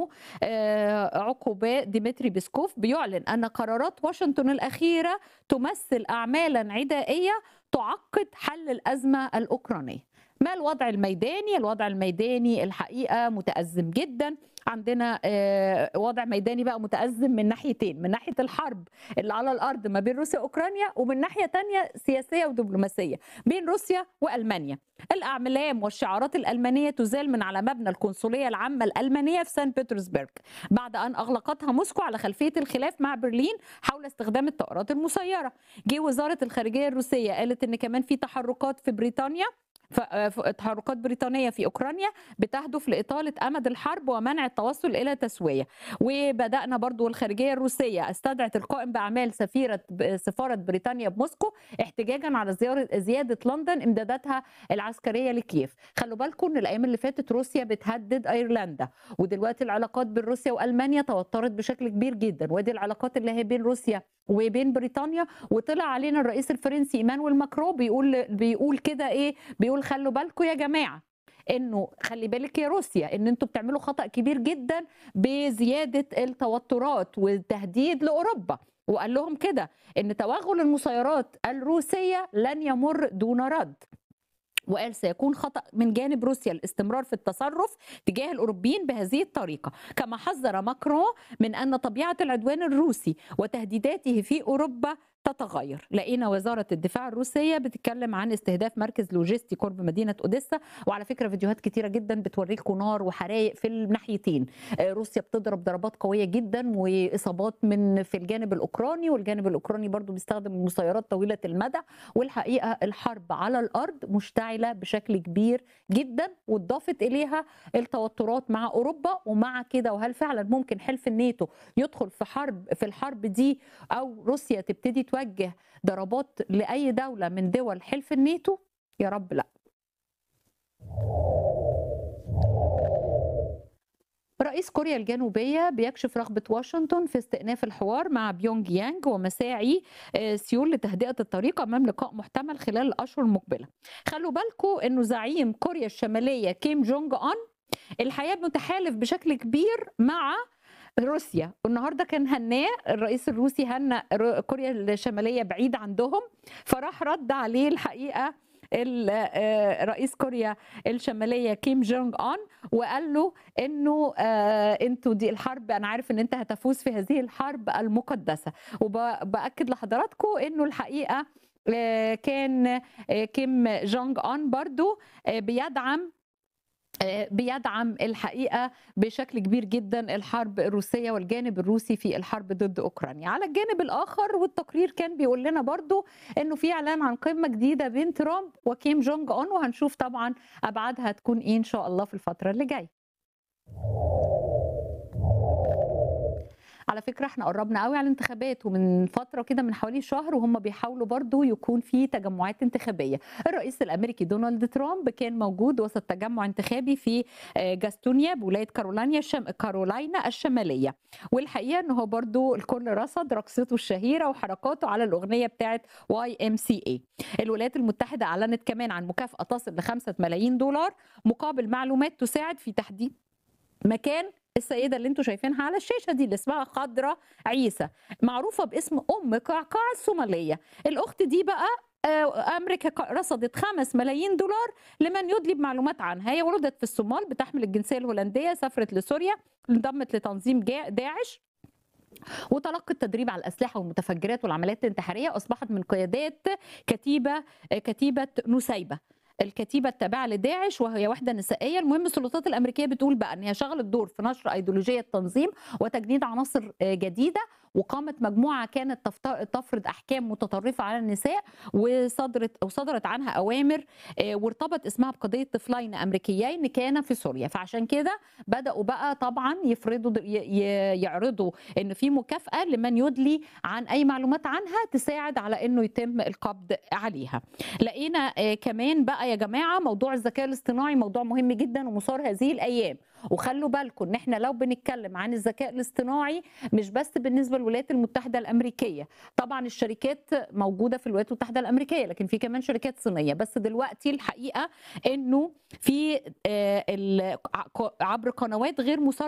آه، عقوبات ديمتري بيسكوف بيعلن أن قرارات واشنطن الأخيرة تمثل أعمالا عدائية تعقد حل الأزمة الأوكرانية ما الوضع الميداني؟ الوضع الميداني الحقيقة متأزم جدا عندنا آه، وضع ميداني بقى متأزم من ناحيتين من ناحية الحرب اللي على الأرض ما بين روسيا وأوكرانيا ومن ناحية تانية سياسية ودبلوماسية بين روسيا وألمانيا الأعلام والشعارات الألمانية تزال من على مبنى القنصلية العامة الألمانية في سان بطرسبرغ بعد أن أغلقتها موسكو على خلفية الخلاف مع برلين حول استخدام الطائرات المسيرة جه وزارة الخارجية الروسية قالت إن كمان في تحركات في بريطانيا ف- ف- تحركات بريطانية في أوكرانيا بتهدف لإطالة أمد الحرب ومنع التوصل إلى تسوية وبدأنا برضو الخارجية الروسية استدعت القائم بأعمال سفيرة سفارة بريطانيا بموسكو احتجاجا على زيارة زيادة لندن إمداداتها العسكرية لكييف خلوا بالكم إن الأيام اللي فاتت روسيا بتهدد أيرلندا ودلوقتي العلاقات بين روسيا وألمانيا توترت بشكل كبير جدا ودي العلاقات اللي هي بين روسيا وبين بريطانيا وطلع علينا الرئيس الفرنسي ايمانويل ماكرون بيقول بيقول كده ايه بيقول خلوا بالكم يا جماعه انه خلي بالك يا روسيا ان انتوا بتعملوا خطا كبير جدا بزياده التوترات والتهديد لاوروبا وقال لهم كده ان توغل المسيرات الروسيه لن يمر دون رد وقال سيكون خطأ من جانب روسيا الاستمرار في التصرف تجاه الأوروبيين بهذه الطريقة كما حذر ماكرون من أن طبيعة العدوان الروسي وتهديداته في أوروبا تتغير لقينا وزارة الدفاع الروسية بتتكلم عن استهداف مركز لوجستي قرب مدينة أوديسا وعلى فكرة فيديوهات كتيرة جدا بتوريكم نار وحرايق في الناحيتين آه، روسيا بتضرب ضربات قوية جدا وإصابات من في الجانب الأوكراني والجانب الأوكراني برضو بيستخدم مسيرات طويلة المدى والحقيقة الحرب على الأرض مشتعلة بشكل كبير جدا واتضافت إليها التوترات مع أوروبا ومع كده وهل فعلا ممكن حلف الناتو يدخل في حرب في الحرب دي أو روسيا تبتدي توجه ضربات لأي دولة من دول حلف الناتو يا رب لا رئيس كوريا الجنوبية بيكشف رغبة واشنطن في استئناف الحوار مع بيونج يانج ومساعي آه، سيول لتهدئة الطريق أمام لقاء محتمل خلال الأشهر المقبلة خلوا بالكم أنه زعيم كوريا الشمالية كيم جونج أون الحقيقة متحالف بشكل كبير مع روسيا والنهارده كان هناه الرئيس الروسي هنا رو- كوريا الشماليه بعيد عندهم فراح رد عليه الحقيقه ال- آه، رئيس كوريا الشماليه كيم جونج اون وقال له انه آه، انتوا دي الحرب انا عارف ان انت هتفوز في هذه الحرب المقدسه وباكد لحضراتكم انه الحقيقه آه، كان آه، كيم جونج اون برضو آه، بيدعم آه، بيدعم الحقيقه بشكل كبير جدا الحرب الروسيه والجانب الروسي في الحرب ضد اوكرانيا على الجانب الاخر والتقرير كان بيقول لنا برضو انه في اعلان عن قمه جديده بين ترامب وكيم جونج اون وهنشوف طبعا ابعادها هتكون ايه ان شاء الله في الفتره اللي جايه على فكره احنا قربنا قوي على الانتخابات ومن فتره كده من حوالي شهر وهم بيحاولوا برضو يكون في تجمعات انتخابيه الرئيس الامريكي دونالد ترامب كان موجود وسط تجمع انتخابي في آه، جاستونيا بولايه كارولينا الشم... كارولاينا الشماليه والحقيقه ان هو برضو الكل رصد رقصته الشهيره وحركاته على الاغنيه بتاعت واي ام سي اي الولايات المتحده اعلنت كمان عن مكافاه تصل ل 5 ملايين دولار مقابل معلومات تساعد في تحديد مكان السيده اللي انتم شايفينها على الشاشه دي اللي اسمها خضرة عيسى معروفه باسم ام قعقاع الصوماليه الاخت دي بقى آه، امريكا ق- رصدت 5 ملايين دولار لمن يدلي بمعلومات عنها هي ولدت في الصومال بتحمل الجنسيه الهولنديه سافرت لسوريا انضمت لتنظيم جا- داعش وتلقت تدريب على الاسلحه والمتفجرات والعمليات الانتحاريه اصبحت من قيادات كتيبه كتيبه نسيبه الكتيبة التابعة لداعش وهي وحدة نسائية المهم السلطات الأمريكية بتقول بقى أن هي شغلت دور في نشر أيديولوجية تنظيم وتجنيد عناصر آه، جديدة وقامت مجموعة كانت تفت- تفرض أحكام متطرفة على النساء وصدرت وصدرت عنها أوامر آه، وارتبط اسمها بقضية طفلين أمريكيين كان في سوريا فعشان كده بدأوا بقى طبعا يفرضوا ي- ي- يعرضوا ان في مكافاه لمن يدلي عن اي معلومات عنها تساعد على انه يتم القبض عليها لقينا آه، كمان بقى يا جماعه موضوع الذكاء الاصطناعي موضوع مهم جدا ومثار هذه الايام وخلوا بالكم ان احنا لو بنتكلم عن الذكاء الاصطناعي مش بس بالنسبه للولايات المتحده الامريكيه طبعا الشركات موجوده في الولايات المتحده الامريكيه لكن في كمان شركات صينيه بس دلوقتي الحقيقه انه في آه، ال- عبر قنوات غير مسار